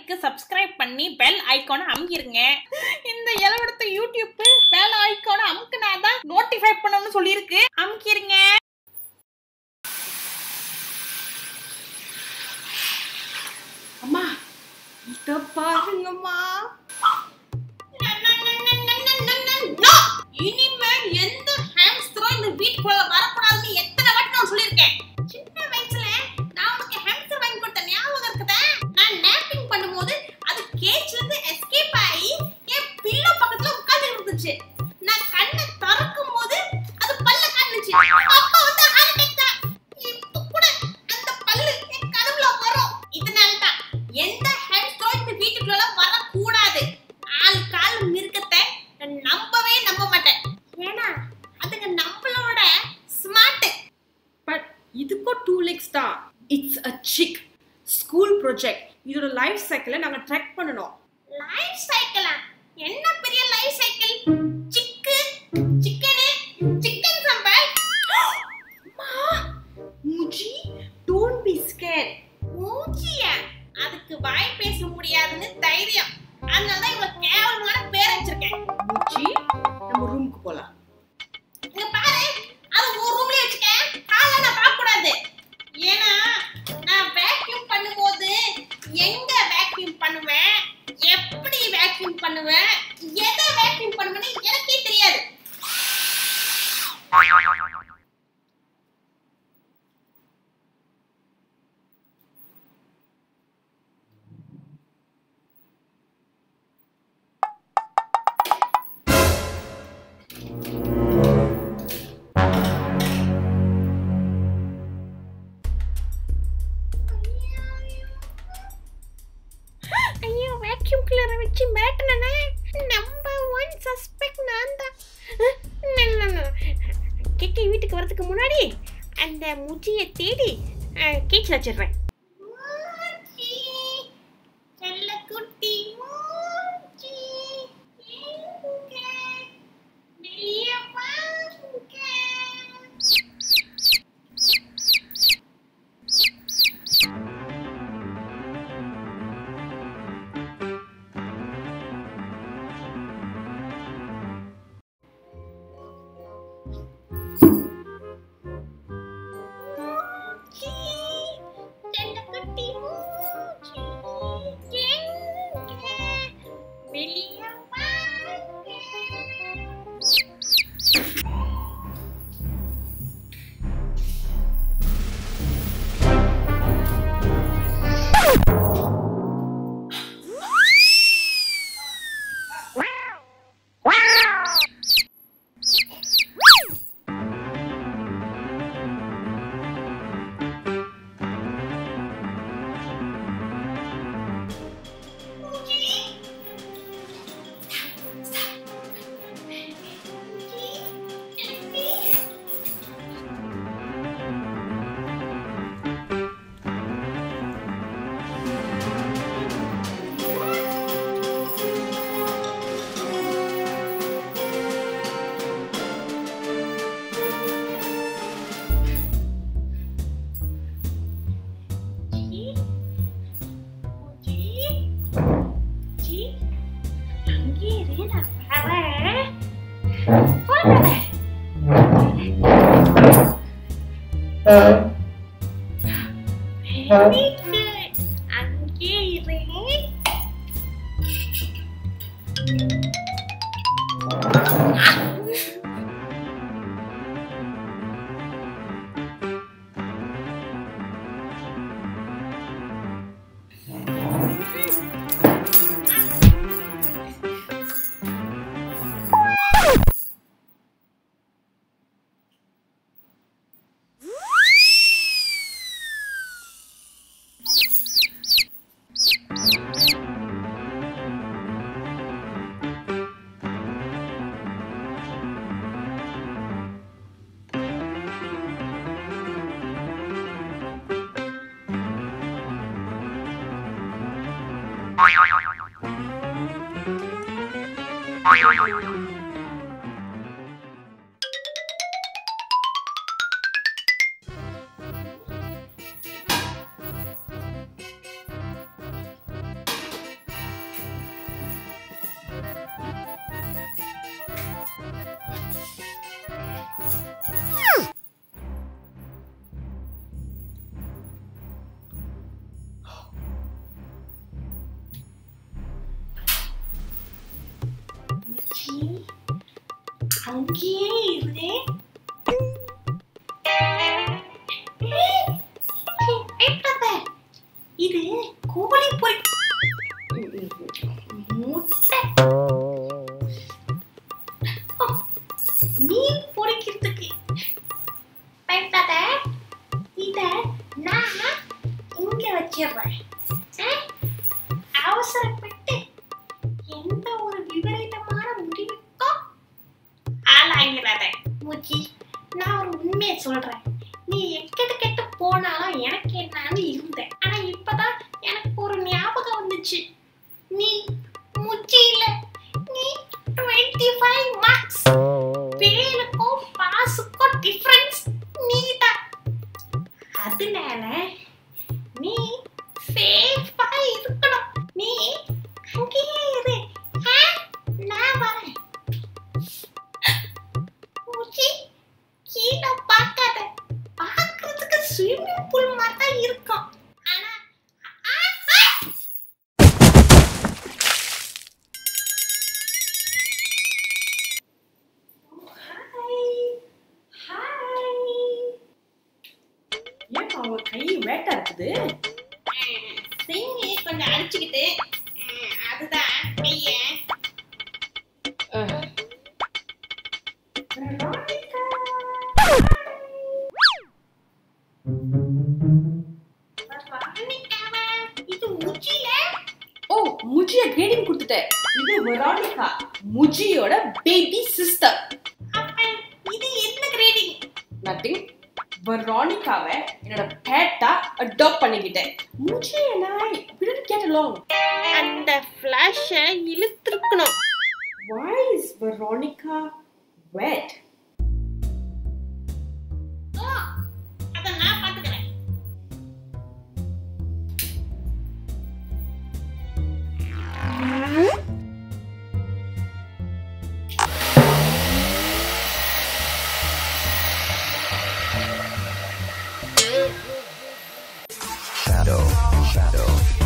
சேனலுக்கு சப்ஸ்கிரைப் பண்ணி பெல் ஐகானை அமுக்கிருங்க இந்த இளவெடுத்த யூடியூப் பெல் ஐகானை அமுக்குனாதான் நோட்டிஃபை பண்ணணும்னு சொல்லியிருக்கு அமுக்கிருங்க அம்மா இத பாருங்கம்மா No! இனிமேல் எந்த ஹாம்ஸ்டரும் இந்த வீட்டுக்குள்ள வரக்கூடாதுன்னு எத்தனை வாட்டி நான் சொல்லியிருக்கேன் சின்ன வயசுல நான் உனக்கு ஹாம்ஸ்டர் வாங்கி கொடுத்த ஞாபகம் இருக்குதா நான் நேப்பிங் பண்ணும்போது அது கேஜ்ல இருந்து எஸ்கேப் ஆகி என் பில்லோ பக்கத்துல உட்கார்ந்து இருந்துச்சு நான் கண்ணை திறக்கும் போது அது பல்ல காணுச்சு அப்ப வந்து ஹார்ட் அட்டாக் தான் இப்ப கூட அந்த பல்லு என் கனவுல வரும் இதனால தான் எந்த ஹாம்ஸ்டரும் இந்த வீட்டுக்குள்ள வரக்கூடாது ஆள் கால் மிருகத்தை நான் நம்பவே நம்ப மாட்டேன் ஏன்னா அதுங்க நம்மளோட ஸ்மார்ட் பட் இதுக்கும் டூ லெக்ஸ் தான் it's a chick school project இதோட லைஃப் சைக்கிளை நாங்க ட்ராக் பண்ணணும் லைஃப் சைக்கிளா என்ன பெரிய லைஃப் சைக்கிள் சிக்கு சிக்கனு சிக்கன் சம்பல் மூஜி டோன்ட் பி ஸ்கேர் மூச்சியா அதுக்கு வாய் பேச முடியாதுன்னு தைரியம் அதனால தான் இவ்வளவு கேவலமான பேர் வச்சிருக்கேன் மூஜி நம்ம ரூமுக்கு போலாம் இங்க பாரு அது ஒரு ரூம்லயே வச்சுக்க ஹால்ல நான் பார்க்க கூடாது ஏன்னா நான் வேக்யூம் பண்ணும்போது எங்க வேக்யூம் பண்ணுவேன் எப்படி வேக்யூம் பண்ணுவேன் எதை வேக்யூம் பண்ணுவேன்னு எனக்கே தெரியாது ஐயோ வேக்யூம் கிளரை வச்சு மிரட்டினே நம்பர் ஒன் சஸ்பெக்ட் நான் தான் கெட்டி வீட்டுக்கு வரதுக்கு முன்னாடி அந்த முஜியை தேடி கேச்சில் வச்சிடுறேன் செல்லக்குட்டி மூச்சி எங்க வெளியே வாங்க மூச்சி செல்லக்குட்டி மூச்சி எங்க வெளியே வாங்க அங்கே இரு சீ, அங்கேயே இரு ஏய், பயப்படாத. இது கோழி பொரி முட்டை ஓ, மீன் பொரிக்கிறதுக்கு பயப்படாத இத நான் இங்க வச்சிடுறேன் ஆ? அவசரப்பட்டு எந்த ஒரு விபரீதமான முடிவுக்கும் ஆளாகிறாத மூச்சி நான் ஒரு உண்மையை சொல்றேன் நீ எக்கெட்டு கெட்டு போனாலும் எனக்கு என்னன்னு இருந்தேன் ஆனா இப்பதான் எனக்கு ஒரு ஞாபகம் வந்துச்சு நீ மூச்சி இல்ல நீ டுவெண்ட்டி ஃபைவ் மார்க்ஸ் பேருக்கும் பாஸுக்கும் டிஃபரன்ஸ் நீ தான் அதனால நீ சேஃபா இருக்கணும் நீ அங்கேயே இரு ஆ? நான் வரேன் மூச்சி கீழே பார்க்காத பார்க்கறதுக்கு ஸ்விம்மிங் பூல் மாதிரி தான் இருக்கும் ஆனா ஆ, ஆ! ஹாய் ஹாய் ஏன் அவங்க கை வேட்டா இருக்குது சிங்கி கொஞ்சம் அடிச்சுக்கிட்டு ம், அதுதான் கைய இது முச்சில ஓ முஜிய கிரேடிங் கொடுத்துட்டேன் இது வெரானிகா முஜியோட பேபி சிஸ்டர் அப்ப இது என்ன கிரேடிங் நத்திங் வெரானிகாவை என்னோட பேட்டா அடாப்ட் பண்ணிக்கிட்டேன் முஜிய நான் விடட் கெட் அலாங் அந்த ஃபிளாஷை இழுத்துருக்கணும் Why is Veronica wet? அத நான் பாத்துக்கிறேன் shadow, shadow.